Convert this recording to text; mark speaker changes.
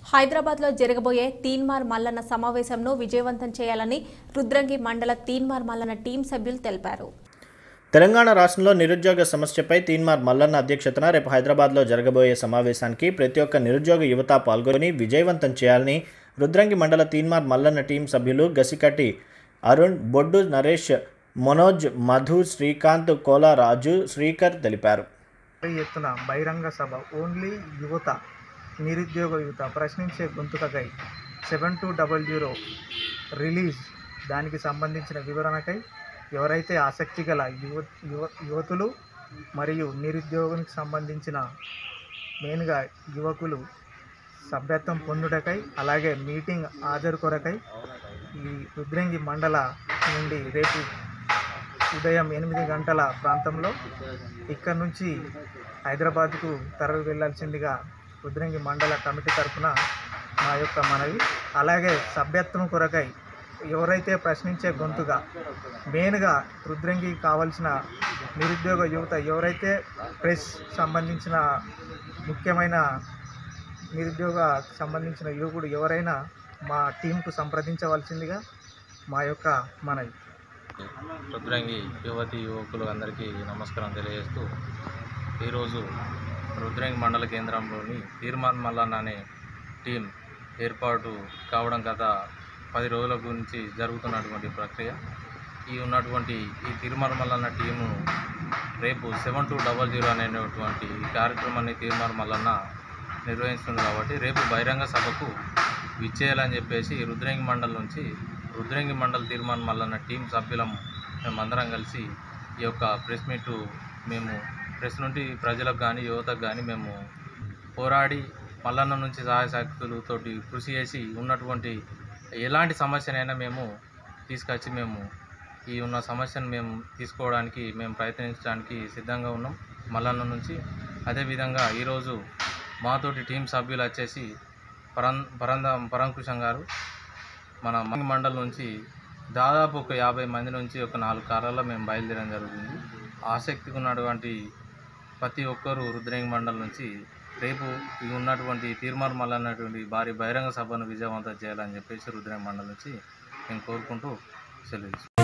Speaker 1: హైదరాబాద్లో జరగబోయే తీన్మార్ మల్లన్న సమావేశంను విజయవంతం చేయాలని రుద్రంగి మండల తీన్మార్ మల్లన్న టీం సభ్యులు తెలిపారు
Speaker 2: తెలంగాణ రాష్ట్రంలో నిరుద్యోగ సమస్యపై తీన్మార్ మల్లన్న అధ్యక్షతన రేపు హైదరాబాద్లో జరగబోయే సమావేశానికి ప్రతి ఒక్క నిరుద్యోగ యువత పాల్గొని విజయవంతం చేయాలని రుద్రంగి మండల తీన్మార్ మల్లన్న టీం సభ్యులు గసికట్టి అరుణ్ బొడ్డు నరేష్ మనోజ్ మధు శ్రీకాంత్ కోలారాజు శ్రీకర్ తెలిపారు
Speaker 3: భారీ ఎత్తున బహిరంగ సభ ఓన్లీ యువత నిరుద్యోగ యువత ప్రశ్నించే గొంతుకకై seven two double zero release దానికి సంబంధించిన వివరణకై ఎవరైతే ఆసక్తి గల యువ యువ యువతులు మరియు నిరుద్యోగానికి సంబంధించిన మెయిన్గా యువకులు సభ్యత్వం పొందుటకై అలాగే మీటింగ్ హాజరు కొరకై ఈ రుద్రంగి మండల నుండి రేపు ఉదయం ఎనిమిది గంటల ప్రాంతంలో ఇక్కడ నుంచి హైదరాబాద్కు తరలి వెళ్ళాల్సిందిగా రుద్రంగి మండల కమిటీ తరఫున మా యొక్క మనవి అలాగే సభ్యత్వం కొరకై ఎవరైతే ప్రశ్నించే గొంతుగా మెయిన్గా రుద్రంగి కావాల్సిన నిరుద్యోగ యువత ఎవరైతే ప్రెస్ సంబంధించిన ముఖ్యమైన నిరుద్యోగ సంబంధించిన యువకుడు ఎవరైనా మా టీంకు సంప్రదించవలసిందిగా మా యొక్క మనవి
Speaker 4: రుద్రంగి యువతి యువకులు అందరికీ నమస్కారం తెలియజేస్తూ ఈరోజు రుద్రంగి మండల కేంద్రంలోని తీర్మాన్ మల్లన్న అనే టీం ఏర్పాటు కావడం గత పది రోజుల గురించి జరుగుతున్నటువంటి ప్రక్రియ ఈ ఉన్నటువంటి ఈ తీర్మాన్ మల్లన్న టీము రేపు సెవెన్ టూ డబల్ జీరో అనేటువంటి ఈ కార్యక్రమాన్ని తీర్మాన్ మల్లన్న నిర్వహిస్తుంది కాబట్టి రేపు బహిరంగ సభకు విచ్చేయాలని చెప్పేసి రుద్రంగి మండల్ నుంచి రుద్రంగి మండల్ తీర్మాన్ మల్లన్న టీం సభ్యులం మేమందరం కలిసి ఈ యొక్క ప్రెస్ మీట్ మేము ప్రెస్ నుండి ప్రజలకు కానీ యువతకు కానీ మేము పోరాడి మల్లన్న నుంచి సహాయ శక్తులతోటి కృషి చేసి ఉన్నటువంటి ఎలాంటి సమస్యనైనా మేము తీసుకొచ్చి మేము ఈ ఉన్న సమస్యను మేము తీసుకోవడానికి మేము ప్రయత్నించడానికి సిద్ధంగా ఉన్నాం మల్లన్న నుంచి అదేవిధంగా ఈరోజు మాతోటి టీం సభ్యులు వచ్చేసి పరం పరంద పరంకుశం గారు మన మంగ మండలం నుంచి దాదాపు ఒక యాభై మంది నుంచి ఒక నాలుగు కార్లలో మేము బయలుదేరడం జరుగుతుంది ఆసక్తిగా ఉన్నటువంటి ప్రతి ఒక్కరూ రుద్రంగి మండలం నుంచి రేపు ఈ ఉన్నటువంటి తీర్మార్ మల్ల అన్నటువంటి భారీ బహిరంగ సభను విజయవంతం చేయాలని చెప్పేసి రుద్రంగి మండలం నుంచి మేము కోరుకుంటూ సెలవు